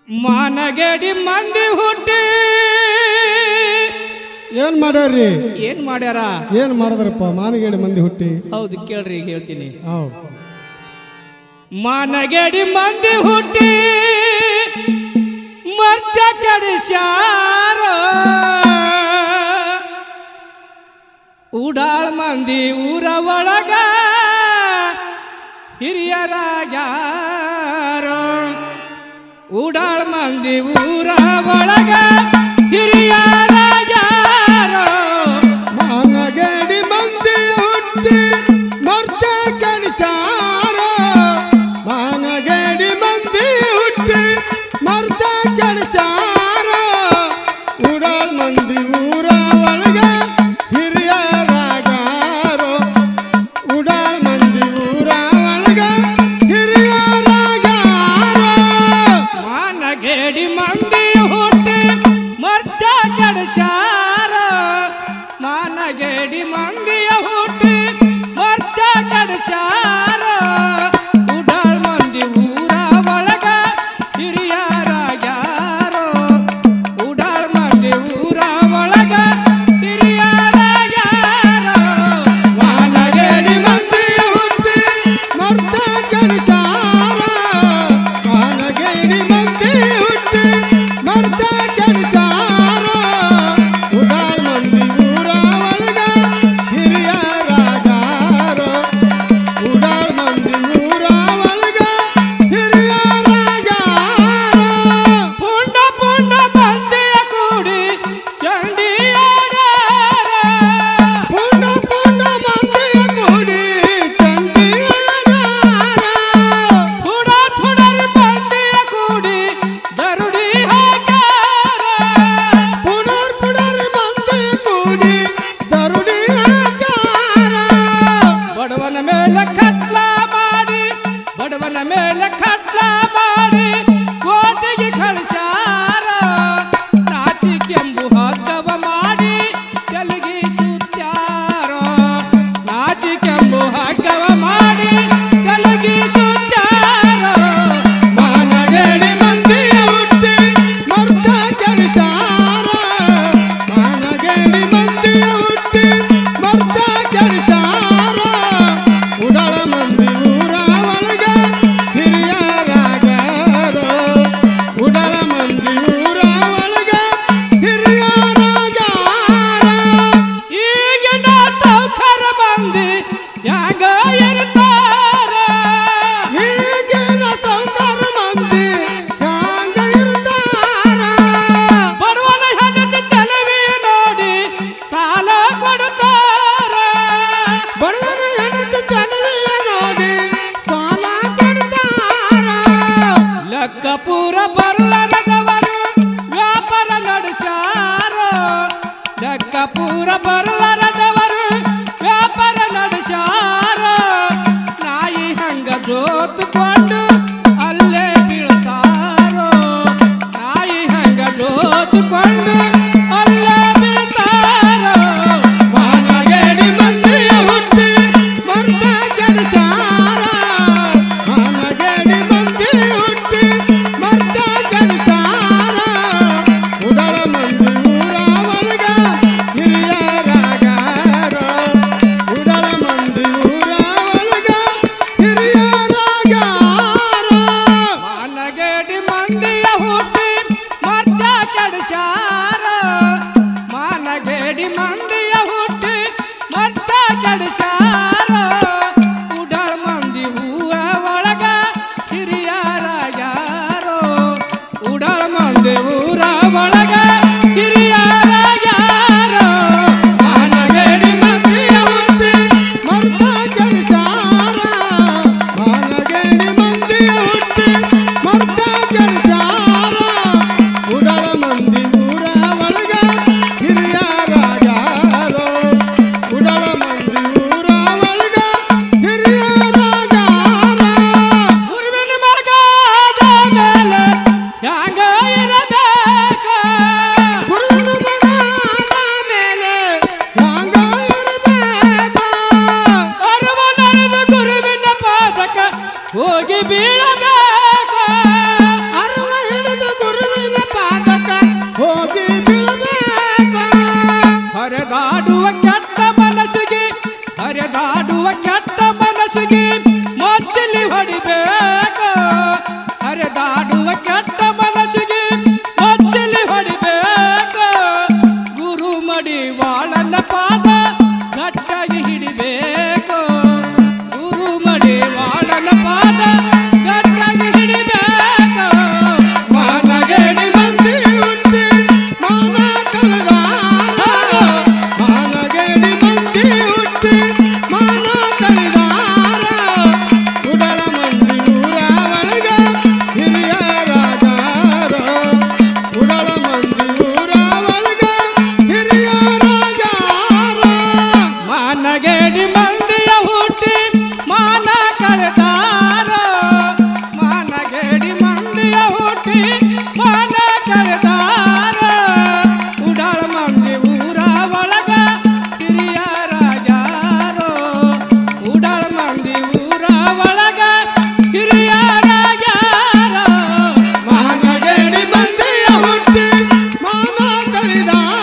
ಮಾನಗೇಡಿ ಮಂದಿ ಹುಟ್ಟಿ ಏನ್ ಮಾಡ್ಯಾರ್ರಿ ಏನ್ ಮಾಡ್ಯಾರ ಏನ್ ಮಾಡಿದ್ರಪ್ಪ ಮಾನಗೇಡಿ ಮಂದಿ ಹುಟ್ಟಿ ಹೌದು ಕೇಳ್ರಿ ಈಗ ಹೇಳ್ತೀನಿ ಹೌದು ಮಾನಗೇಡಿ ಮಂದಿ ಹುಟ್ಟಿ ಮರ್ತ್ಯ ಕಡಿಸ್ಯಾರ ಉಡಾಳ್ ಮಂದಿ ಊರ ಒಳಗ ಹಿರಿಯರಾಗ್ಯಾರ ಉಡಾಳ್ ಮಂದಿ ಊರ ಒಳಗ ಹಿರಿಯರಾಗ್ಯಾರ ಮಾನಗೇಡಿ ಮಂದಿ ಹುಟ್ಟಿ ಮರ್ತ ಕಣಿಸಾರ ಮಾನಗೇಡಿ ಮಂದಿ ಹುಟ್ಟಿ ಮರ್ತ ಕಣಿಸಾರ ಉಡಾಳ್ ಮಂದಿ ಊರ ಒಳಗ ಹಿರಿಯರಾಗಾರೋ ಉಡಾಳ್ ಮಂದಿ ಊರ ಒಳಗ ಹಿರಿಯರಾಗಾರೋ ಮಾನಗೇಡಿ ಮಂದಿ ಹುಟ್ಟಿ ಮರ್ತ ಕಡಸಾರ ಮಾನಗೇಡಿ ಮಂದಿಯ ಹುಟ್ಟಿ ಮರ್ತ ಕಡಸಾರ ಉಡಾಳ್ ಮಂದಿ ಊರ ಒಳಗ ಹಿರಿಯರಾಗ್ಯಾರೋ ಉಡಾಳ್ ಮಂದಿ ಊರ ಒಳಗ ಹಿರಿಯರಾಗ್ಯಾರೋ ಮಾನಗೇಡಿ ಮಂದಿ ಹುಟ್ಟಿ ಮರ್ತ ಕಣಿಸಾರ ಮಾನಗೇಡಿ ಮಂದಿ ಹುಟ್ಟಿ ಮರ್ತ ಕಣಿಸಾರ ಉಡಾಳ್ ಮಂದಿ ಊರ ಒಳಗ ಹಿರಿಯರಾಗಾರ ಉಡಾಳ್ ಮಂದಿ ಊರ ಒಳಗ ಹಿರಿಯರಾಗಾರ ಪುಂಡ ಪುಂಡ ಮಂದಿಯ ಕೂಡಿ ಚಂಡಿಯಾಡ್ಯಾರ ಪುಂಡ ಪುಂಡ ಮಂದಿಯ ಕೂಡಿ ಚಂಡಿಯಾಡಾರ ಪುಡರ್ ಪುಡರ್ ಮಂದಿಯ ಕೂಡಿ ದರುಡಿ ಹಾಕ್ಯಾರ ಪುನರ್ ಪುನರ್ ಮಂದಿ ಕೂಡಿ ದರುಡಿ ಹಾಕಾರ ಬಡವನ ಮೇಲೆ ಕಟ್ಲ ಮಾಡಿ ಬಡವನ ಮೇಲೆ ಕಟ್ಲ ಮಾಡಿ ಕೋಟೆಗೆ ಕಳಿಸ್ಯಾರ ನಾಚಿಕೆಂಬು ಹಗ್ಗವ ಮಾಡಿ ತೆಲಗಿ ಸುತ್ಯಾರ ನಾಚಿಕೆಂಬು ಹಗ್ಗವ ಮಾಡಿ ತೆಲಗಿ ಸುತ್ಯಾರ ಮಾನಗೇಡಿ ಮಂದಿ ಹುಟ್ಟಿ ಮರ್ತ ಕೆಡಿಸಾರ ಮಾನಗೇಡಿ ಮಂದಿ ಹುಟ್ಟಿ ಮರ್ತ ಕೆಡಿಸಾರ ಉಡಳ ಮಂದಿ ಊರ ಒಳಗ ಹಿರಿಯರಾಗಾರ ಉಡಳ ಮಂದಿ ಊರ ಒಳಗ ಹಿರಿಯರಾಗಾರ ಈಗಿನ ಸೌಕರ ಮಂದಿ ಹ್ಯಾಂಗ ಇರ್ತಾರ ಈಗಿನ ಸೌಕರ್ ಮಂದಿ ಹ್ಯಾಂಗ ಇರ್ತಾರ ಬಡವನ ಹೆಂಡತಿ ಚಲವಿ ನೋಡಿ ಸಾಲ ಕೊಡ್ತಾರ ಬಡವರ ಹೆಣತಿ ಚಲವಿಯ ನೋಡಿ ಸಾಲ ಕೊಡ್ತಾರ ಲೆಕ್ಕ ಪೂರ ಬರ್ಲರದವರು ವ್ಯಾಪಾರ ನಡೆಸಾರ ಲೆಕ್ಕ ಪೂರ ಬರ್ಲರದವರು ವ್ಯಾಪಾರ ನಡೆಸಾರ ನಾಯಿ ಹಂಗ ಜೋತುಕೊಂಡು ಅಲ್ಲೇ ಬೀಳ್ತಾರೋ ನಾಯಿ ಹಂಗ ಜೋತುಕೊಂಡು ಅಲ್ಲೇ ಬೀಳ್ತಾರೋ ಮಾನಗೇಡಿ ಮಂದಿಯ ಹುಟ್ಟಿ ಮರ್ತ ಕೆಡಿಸಾರ ಮಾನಗೇಡಿ ಮಂದಿ ಹುಟ್ಟಿ ಮರ್ತ ಕೆಡಿಸಾರ ಉಡಳ ಮಂದಿ ಊರ ಒಳಗ ಹಿರಿಯರಾಗಾರ ಮಾನ ಕಳೆದಾರ ಉಡಾಳ ಮಂದಿ ಊರ ಒಳಗ ಹಿರಿಯರಾಗ್ಯಾರೋ ಉಡಾಳ ಮಂದಿ ಊರ ಒಳಗ ಹಿರಿಯರಾಗ್ಯಾರೋ ಮಾನಗೇಡಿ ಮಂದಿಯ ಹುಟ್ಟಿ ಮಾನ ಕಳಿದಾರ